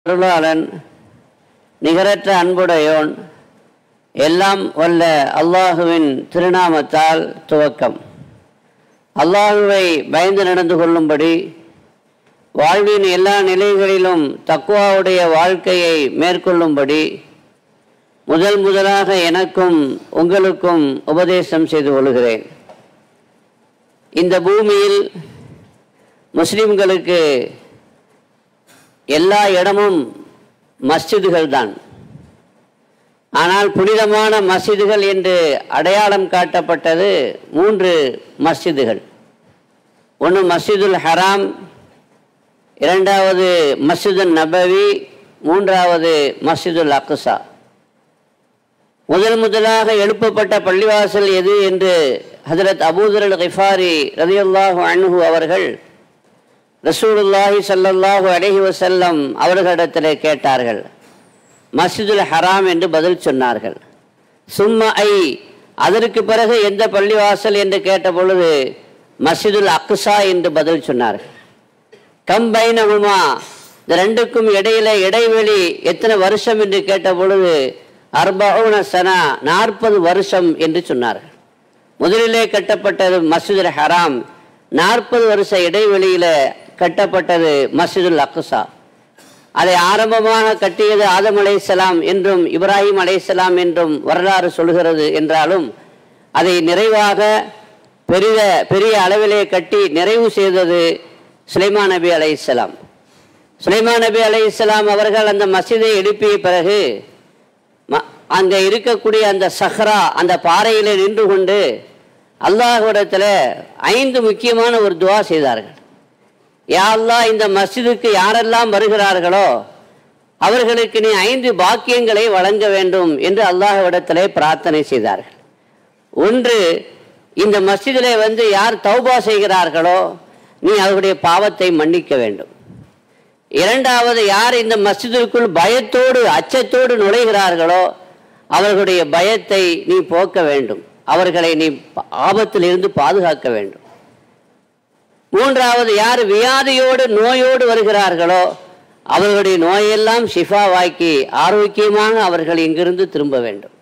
அருளாளன் நிகரற்ற அன்புடையோன் எல்லாம் வல்ல அல்லாஹுவின் திருநாமத்தால் துவக்கம் அல்லாஹுவை பயந்து நடந்து கொள்ளும்படி வாழ்வின் எல்லா நிலைகளிலும் தக்குவாவுடைய வாழ்க்கையை மேற்கொள்ளும்படி முதல் முதலாக எனக்கும் உங்களுக்கும் உபதேசம் செய்து கொள்கிறேன் இந்த பூமியில் முஸ்லிம்களுக்கு எல்லா இடமும் மஸ்ஜிதுகள் தான் ஆனால் புனிதமான மஸ்ஜிதுகள் என்று அடையாளம் காட்டப்பட்டது மூன்று மஸ்ஜிதுகள் ஒன்று மஸ்ஜிதுல் ஹராம் இரண்டாவது மஸ்ஜிதுல் நபவி மூன்றாவது மஸ்ஜிதுல் அக்ஸா முதல் முதலாக எழுப்பப்பட்ட பள்ளிவாசல் எது என்று ஹஜரத் அபூதர் அல் கிஃபாரி ரதியுல்லாஹு அன்ஹு அவர்கள் ரசூலுல்லாஹி ஸல்லல்லாஹு அலைஹி வஸல்லம் அவர்களிடத்தில் கேட்டார்கள் மஸ்ஜிதுல் ஹராம் என்று பதில் சொன்னார்கள் சும்மா ஐ அதற்கு பிறகு எந்த பள்ளிவாசல் என்று கேட்ட பொழுது மஸ்ஜிதுல் அக்ஸா என்று பதில் சொன்னார்கள் கம்பைனகுமா இந்த ரெண்டுக்கும் இடையில இடைவெளி எத்தனை வருஷம் என்று கேட்ட பொழுது அர்பவுன சனா நாற்பது வருஷம் என்று சொன்னார்கள் முதலிலே கட்டப்பட்டது மஸ்ஜிதுல் ஹராம் நாற்பது வருஷ இடைவெளியில கட்டப்பட்டது மஸ்ஜிதுல் அக்ஸா அதை ஆரம்பமாக கட்டியது ஆதம் அலைசலாம் என்றும் இப்ராஹிம் அலைசலாம் என்றும் வரலாறு சொல்கிறது என்றாலும் அதை நிறைவாக பெரிய பெரிய அளவிலே கட்டி நிறைவு செய்தது சுலைமான் நபி அலைசலாம் சுலைமான் நபி அலைசலாம் அவர்கள் அந்த மசிதை எழுப்பிய பிறகு ம- அங்கே இருக்கக்கூடிய அந்த சஹ்ரா அந்த பாறையிலே நின்று கொண்டு அல்லாஹ்விடத்தில் ஐந்து முக்கியமான ஒரு துவா செய்தார்கள் யா அல்லாஹ் இந்த மஸ்ஜிதுக்கு யாரெல்லாம் வருகிறார்களோ அவர்களுக்கு நீ ஐந்து பாக்கியங்களை வழங்க வேண்டும் என்று அல்லாஹ்விடத்திலே பிரார்த்தனை செய்தார்கள் ஒன்று இந்த மஸ்ஜிதிலே வந்து யார் தௌபா செய்கிறார்களோ நீ அவருடைய பாவத்தை மன்னிக்க வேண்டும் இரண்டாவது யார் இந்த மஸ்ஜிதிற்குள் பயத்தோடு அச்சத்தோடு நுழைகிறார்களோ அவர்களுடைய பயத்தை நீ போக்க வேண்டும் அவர்களை நீ ஆபத்திலிருந்து பாதுகாக்க வேண்டும் மூன்றாவது யார் வியாதியோடு நோயோடு வருகிறார்களோ அவர்களுடைய நோயெல்லாம் ஷிஃபாவாக்கி ஆரோக்கியமாக அவர்கள் இங்கிருந்து திரும்ப வேண்டும்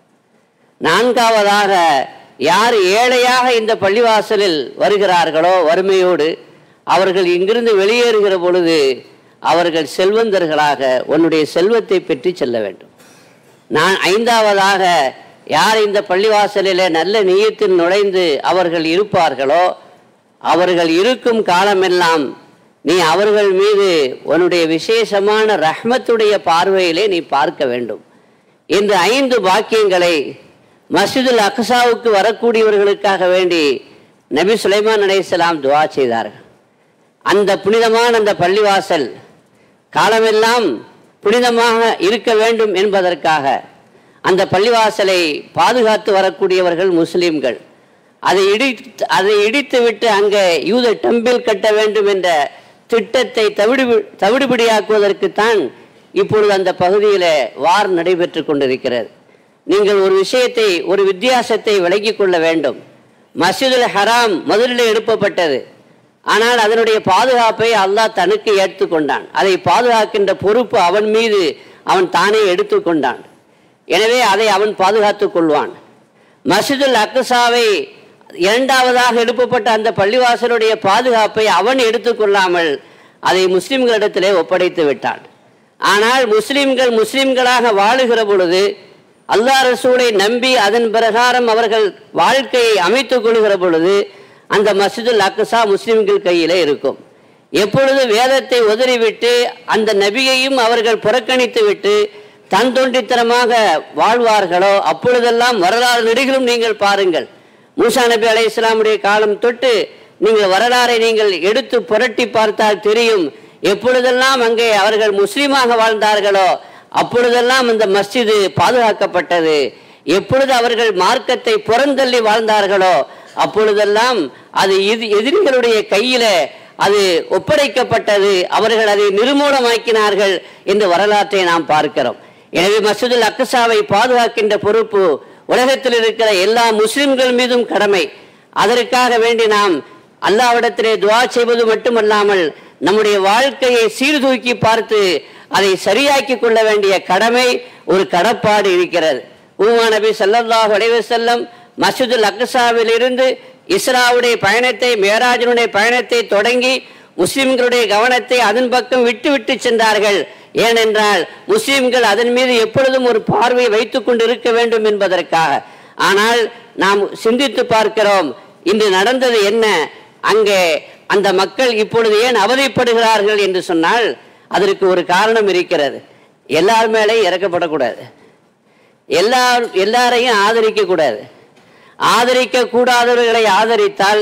நான்காவதாக யார் ஏழையாக இந்த பள்ளிவாசலில் வருகிறார்களோ வறுமையோடு அவர்கள் இங்கிருந்து வெளியேறுகிற பொழுது அவர்கள் செல்வந்தர்களாக உன்னுடைய செல்வத்தை பெற்று செல்ல வேண்டும் நான் ஐந்தாவதாக யார் இந்த பள்ளிவாசலிலே நல்ல நீயத்தில் நுழைந்து அவர்கள் இருப்பார்களோ அவர்கள் இருக்கும் காலமெல்லாம் நீ அவர்கள் மீது உன்னுடைய விசேஷமான ரஹ்மத்துடைய பார்வையிலே நீ பார்க்க வேண்டும் இந்த ஐந்து பாக்கியங்களை மஸ்ஜிதுல் அக்ஸாவுக்கு வரக்கூடியவர்களுக்காக வேண்டி நபி சுலைமான் அலைஹிஸ்ஸலாம் துவா செய்தார்கள் அந்த புனிதமான அந்த பள்ளிவாசல் காலமெல்லாம் புனிதமாக இருக்க வேண்டும் என்பதற்காக அந்த பள்ளிவாசலை பாதுகாத்து வரக்கூடியவர்கள் முஸ்லிம்கள் அதை இடித்து அதை இடித்துவிட்டு அங்கே யூத டெம்பிள் கட்ட வேண்டும் என்ற திட்டத்தை தவிடு தவிடுபடியாக்குவதற்குத்தான் இப்பொழுது அந்த பகுதியில் வார் நடைபெற்று கொண்டிருக்கிறது நீங்கள் ஒரு விஷயத்தை ஒரு வித்தியாசத்தை விளங்கிக் கொள்ள வேண்டும் மஸ்ஜிதுல் ஹராம் முதலில் எழுப்பப்பட்டது ஆனால் அதனுடைய பாதுகாப்பை அல்லாஹ் தனக்கு ஏற்றுக்கொண்டான் அதை பாதுகாக்கின்ற பொறுப்பு அவன் மீது அவன் தானே எடுத்துக்கொண்டான் எனவே அதை அவன் பாதுகாத்துக் கொள்வான் மஸ்ஜிதுல் அக்ஸாவை இரண்டாவதாக எழுப்பப்பட்ட அந்த பள்ளிவாசலுடைய பாதுகாப்பை அவன் எடுத்துக்கொள்ளாமல் அதை முஸ்லிம்களிடத்திலே ஒப்படைத்து விட்டான் ஆனால் முஸ்லிம்கள் முஸ்லிம்களாக வாழுகிற பொழுது அல்லாஹ் ரசூலை நம்பி அதன் பிரகாரம் அவர்கள் வாழ்க்கையை அமைத்துக் கொள்கிற பொழுது அந்த மஸ்ஜிதுல் அக்ஸா முஸ்லிம்கள் கையிலே இருக்கும் எப்பொழுது வேதத்தை உதறிவிட்டு அந்த நபியையும் அவர்கள் புறக்கணித்து விட்டு தன் தோண்டித்தனமாக வாழ்வார்களோ அப்பொழுதெல்லாம் வரலாறு நெடுகிலும் நீங்கள் பாருங்கள் மூசா நபி அலை இஸ்லாமுடைய காலம் தொட்டு நீங்கள் வரலாறை நீங்கள் எடுத்து புரட்டி பார்த்தால் தெரியும் எப்பொழுதெல்லாம் அங்கே அவர்கள் முஸ்லீமாக வாழ்ந்தார்களோ அப்பொழுதெல்லாம் அந்த மஸ்ஜிது பாதுகாக்கப்பட்டது எப்பொழுது அவர்கள் மார்க்கத்தை புறந்தள்ளி வாழ்ந்தார்களோ அப்பொழுதெல்லாம் அது எதி- எதிரிகளுடைய கையில அது ஒப்படைக்கப்பட்டது அவர்கள் அதை நிர்மூலமாக்கினார்கள் என்று வரலாற்றை நாம் பார்க்கிறோம் எனவே மசூதுல் அக்ஸாவை பாதுகாக்கின்ற பொறுப்பு உலகத்தில் இருக்கிற எல்லா முஸ்லிம்கள் மீதும் கடமை அதற்காக வேண்டி நாம் அல்லாவிடத்திலே துவா செய்வது மட்டுமல்லாமல் நம்முடைய வாழ்க்கையை சீர்தூக்கி பார்த்து அதை சரியாக்கி கொள்ள வேண்டிய கடமை ஒரு கடப்பாடு இருக்கிறது உமா நபி ஸல்லல்லாஹு அலைஹி வஸல்லம் மஸ்ஜிதுல் அக்ஸாவில் இருந்து இஸ்ராவுடைய பயணத்தை மேராஜனுடைய பயணத்தை தொடங்கி முஸ்லிம்களுடைய கவனத்தை அதன் பக்கம் விட்டு விட்டு சென்றார்கள் ஏனென்றால் முஸ்லிம்கள் அதன் மீது எப்பொழுதும் ஒரு பார்வையை வைத்துக் கொண்டு இருக்க வேண்டும் என்பதற்காக ஆனால் நாம் சிந்தித்து பார்க்கிறோம் இன்று நடந்தது என்ன அங்கே அந்த மக்கள் இப்பொழுது ஏன் அவதிப்படுகிறார்கள் என்று சொன்னால் அதற்கு ஒரு காரணம் இருக்கிறது எல்லார் மேலேயும் இறக்கப்படக்கூடாது எல்லார் எல்லாரையும் ஆதரிக்க கூடாது ஆதரிக்க கூடாதவர்களை ஆதரித்தால்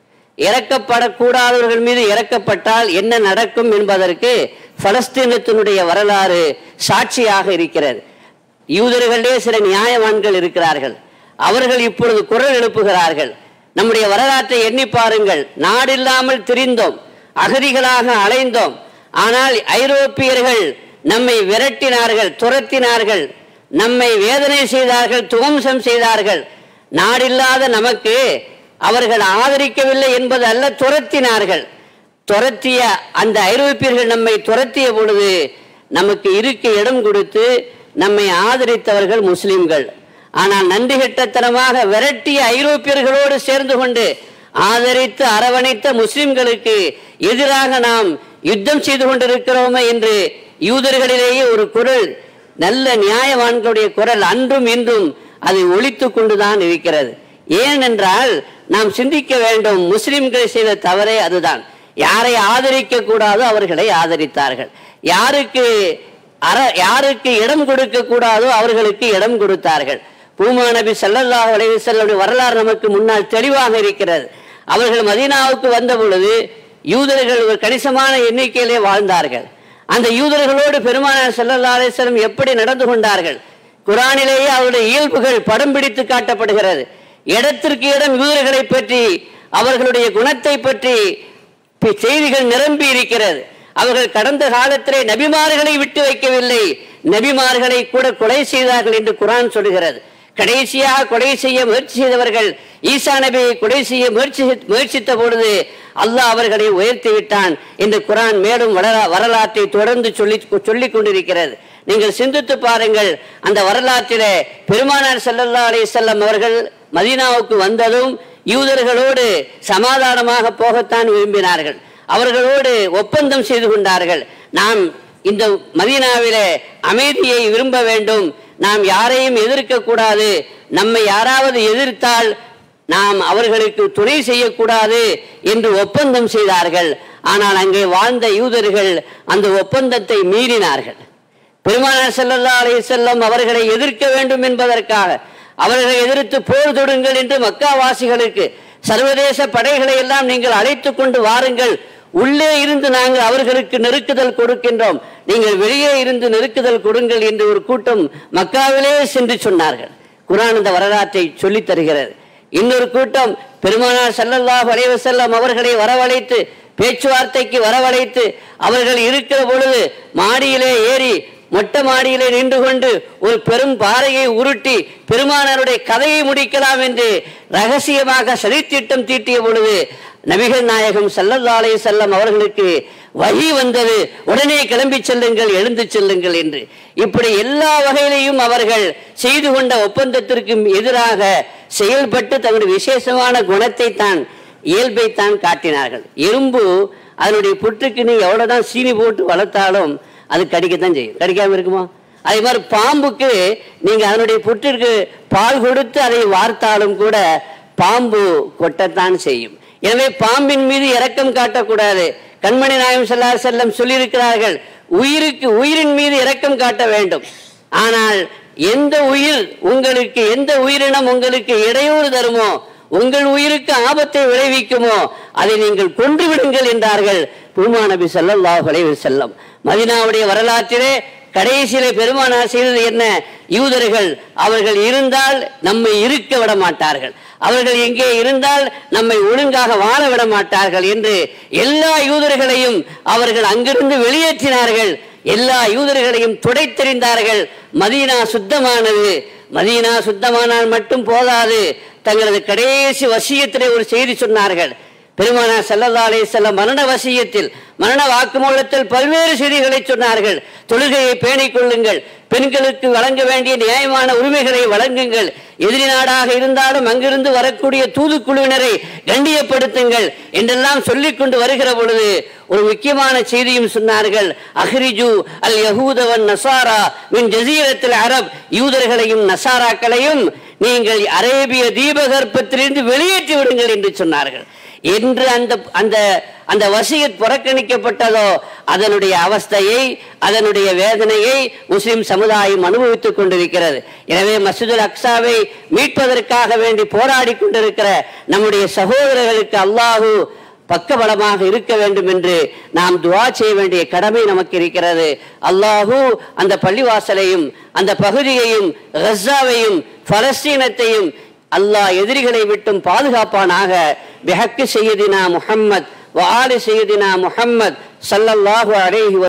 இறக்கப்படக்கூடாதவர்கள் மீது இறக்கப்பட்டால் என்ன நடக்கும் என்பதற்கு பலஸ்தீனத்தினுடைய வரலாறு சாட்சியாக இருக்கிறது யூதர்களிலே சில நியாயவான்கள் இருக்கிறார்கள் அவர்கள் இப்பொழுது குரல் எழுப்புகிறார்கள் நம்முடைய வரலாற்றை எண்ணி பாருங்கள் நாடில்லாமல் திரிந்தோம் அகதிகளாக அலைந்தோம் ஆனால் ஐரோப்பியர்கள் நம்மை விரட்டினார்கள் துரத்தினார்கள் நம்மை வேதனை செய்தார்கள் துவம்சம் செய்தார்கள் நாடில்லாத நமக்கு அவர்கள் ஆதரிக்கவில்லை என்பது அல்ல துரத்தினார்கள் துரத்திய அந்த ஐரோப்பியர்கள் நம்மை துரத்திய பொழுது நமக்கு இருக்க இடம் கொடுத்து நம்மை ஆதரித்தவர்கள் முஸ்லிம்கள் ஆனால் நன்றி கெட்டத்தனமாக விரட்டிய ஐரோப்பியர்களோடு சேர்ந்து கொண்டு ஆதரித்து அரவணைத்த முஸ்லிம்களுக்கு எதிராக நாம் யுத்தம் செய்து கொண்டிருக்கிறோமே என்று யூதர்களிலேயே ஒரு குரல் நல்ல நியாயவான்களுடைய குரல் அன்றும் இன்றும் அதை ஒழித்து கொண்டுதான் இருக்கிறது ஏனென்றால் நாம் சிந்திக்க வேண்டும் முஸ்லிம்கள் செய்த தவறே அதுதான் யாரை ஆதரிக்க கூடாதோ அவர்களை ஆதரித்தார்கள் யாருக்கு அற யாருக்கு இடம் கொடுக்க கூடாதோ அவர்களுக்கு இடம் கொடுத்தார்கள் பூமா நபி ஸல்லல்லாஹு அலைஹி வஸல்லம் வரலாறு நமக்கு முன்னால் தெளிவாக இருக்கிறது அவர்கள் மதீனாவுக்கு வந்த பொழுது யூதர்கள் ஒரு கணிசமான எண்ணிக்கையிலே வாழ்ந்தார்கள் அந்த யூதர்களோடு பெருமானார் ஸல்லல்லாஹு அலைஹி வஸல்லம் எப்படி நடந்து கொண்டார்கள் குரானிலேயே அவருடைய இயல்புகள் படம் பிடித்து காட்டப்படுகிறது இடத்திற்கு இடம் யூதர்களை பற்றி அவர்களுடைய குணத்தை பற்றி பி- செய்திகள் நிரம்பி இருக்கிறது அவர்கள் கடந்த காலத்திலே நபிமார்களை விட்டு வைக்கவில்லை நபிமார்களை கூட கொலை செய்தார்கள் என்று குரான் சொல்கிறது கடைசியாக கொலை செய்ய முயற்சி செய்தவர்கள் ஈசா நபியை கொலை செய்ய முயற்சி முயற்சித்த பொழுது அல்லாஹ் அவர்களை உயர்த்தி விட்டான் என்று குரான் மேலும் வரலா- வரலாற்றை தொடர்ந்து சொல்லி சொல்லிக் கொண்டிருக்கிறது நீங்கள் சிந்தித்து பாருங்கள் அந்த வரலாற்றிலே பெருமானார் ஸல்லல்லாஹு அலைஹி வஸல்லம் அவர்கள் மதீனாவுக்கு வந்ததும் யூதர்களோடு சமாதானமாக போகத்தான் விரும்பினார்கள் அவர்களோடு ஒப்பந்தம் செய்து கொண்டார்கள் நாம் இந்த மதீனாவிலே அமைதியை விரும்ப வேண்டும் நாம் யாரையும் எதிர்க்க கூடாது நம்மை யாராவது எதிர்த்தால் நாம் அவர்களுக்கு துணை செய்யக்கூடாது என்று ஒப்பந்தம் செய்தார்கள் ஆனால் அங்கே வாழ்ந்த யூதர்கள் அந்த ஒப்பந்தத்தை மீறினார்கள் பெருமானார் ஸல்லல்லாஹு அலைஹி வஸல்லம் அவர்களை எதிர்க்க வேண்டும் என்பதற்காக அவர்களை எதிர்த்து போர் தொடுங்கள் என்று மக்காவாசிகளுக்கு சர்வதேச படைகளை எல்லாம் நீங்கள் அழைத்துக் கொண்டு வாருங்கள் உள்ளே இருந்து நாங்கள் அவர்களுக்கு நெருக்குதல் கொடுக்கின்றோம் நீங்கள் வெளியே இருந்து நெருக்குதல் கொடுங்கள் என்று ஒரு கூட்டம் மக்காவிலே சென்று சொன்னார்கள் குர்ஆன் இந்த வரலாற்றை சொல்லித் தருகிறது இன்னொரு கூட்டம் பெருமானார் ஸல்லல்லாஹு அலைஹி வஸல்லம் அவர்களை வரவழைத்து பேச்சுவார்த்தைக்கு வரவழைத்து அவர்கள் இருக்கிற பொழுது மாடியிலே ஏறி மொட்டை மாடியிலே நின்று கொண்டு ஒரு பெரும் பாறையை உருட்டி பெருமானாருடைய கதையை முடிக்கலாம் என்று ரகசியமாக சதித்திட்டம் தீட்டிய பொழுது நபிகள் நாயகம் ஸல்லல்லாஹு அலைஹி வஸல்லம் அவர்களுக்கு வழி வந்தது உடனே கிளம்பி செல்லுங்கள் எழுந்து செல்லுங்கள் என்று இப்படி எல்லா வகையிலையும் அவர்கள் செய்து கொண்ட ஒப்பந்தத்திற்கும் எதிராக செயல்பட்டு தங்களுடைய விசேஷமான குணத்தை தான் இயல்பை தான் காட்டினார்கள் எறும்பு அதனுடைய புற்றுக்கு நீ எவ்வளவுதான் சீனி போட்டு வளர்த்தாலும் அது கடிக்கத்தான் செய்யும் கடிக்காம இருக்குமா அதே மாதிரி பாம்புக்கு நீங்க அதனுடைய புற்றிற்கு பால் கொடுத்து அதை வார்த்தாலும் கூட பாம்பு கொட்டத்தான் செய்யும் எனவே பாம்பின் மீது இரக்கம் காட்டக்கூடாது கண்மணி நாயம் செல்லார் செல்லம் சொல்லியிருக்கிறார்கள் உயிருக்கு உயிரின் மீது இரக்கம் காட்ட வேண்டும் ஆனால் எந்த உயிர் உங்களுக்கு எந்த உயிரினம் உங்களுக்கு இடையூறு தருமோ உங்கள் உயிருக்கு ஆபத்தை விளைவிக்குமோ அதை நீங்கள் கொன்று விடுங்கள் என்றார்கள் பூமா நபி ஸல்லல்லாஹு அலைஹி வஸல்லம் மதீனாவுடைய வரலாற்றிலே கடைசியிலே பெருமானார் செய்தது என்ன யூதர்கள் அவர்கள் இருந்தால் நம்மை இருக்க விட மாட்டார்கள் அவர்கள் எங்கே இருந்தால் நம்மை ஒழுங்காக வாழ விட மாட்டார்கள் என்று எல்லா யூதர்களையும் அவர்கள் அங்கிருந்து வெளியேற்றினார்கள் எல்லா யூதர்களையும் துடைத்தெறிந்தார்கள் மதீனா சுத்தமானது மதீனா சுத்தமானால் மட்டும் போதாது தங்களது கடைசி வசியத்திலே ஒரு செய்தி சொன்னார்கள் பெருமானா ஸல்லல்லாஹு அலைஹி வஸல்லம் மரண வசியத்தில் மரண வாக்குமூலத்தில் பல்வேறு செய்திகளை சொன்னார்கள் தொழுகையை பேணிக் கொள்ளுங்கள் பெண்களுக்கு வழங்க வேண்டிய நியாயமான உரிமைகளை வழங்குங்கள் எதிரி நாடாக இருந்தாலும் அங்கிருந்து வரக்கூடிய தூதுக்குழுவினரை கண்டியப்படுத்துங்கள் என்றெல்லாம் சொல்லிக் கொண்டு வருகிற பொழுது ஒரு முக்கியமான செய்தியும் சொன்னார்கள் அஹ்ரிஜு அல் யஹூதவன் நசாரா மின் ஜசீரத்தில் அரப் யூதர்களையும் நசாராக்களையும் நீங்கள் அரேபிய தீபகற்பத்திலிருந்து வெளியேற்றி விடுங்கள் என்று சொன்னார்கள் என்று அந்த அந்த அந்த வசியத் புறக்கணிக்கப்பட்டதோ அதனுடைய அவஸ்தையை அதனுடைய வேதனையை முஸ்லிம் சமுதாயம் அனுபவித்துக் கொண்டிருக்கிறது எனவே மசூதுல் அக்ஸாவை மீட்பதற்காக வேண்டி போராடி கொண்டிருக்கிற நம்முடைய சகோதரர்களுக்கு அல்லாஹு பக்கபலமாக இருக்க வேண்டும் என்று நாம் துவா செய்ய வேண்டிய கடமை நமக்கு இருக்கிறது அல்லாஹு அந்த பள்ளிவாசலையும் அந்த பகுதியையும் கஸாவையும் பலஸ்தீனத்தையும் அல்லாஹ் எதிரிகளை விட்டும் பாதுகாப்பானாக பிஹக்கு செய்யதினா முஹம்மத் வாலி செய்யதினா முஹம்மத் ஸல்லல்லாஹு அலைஹி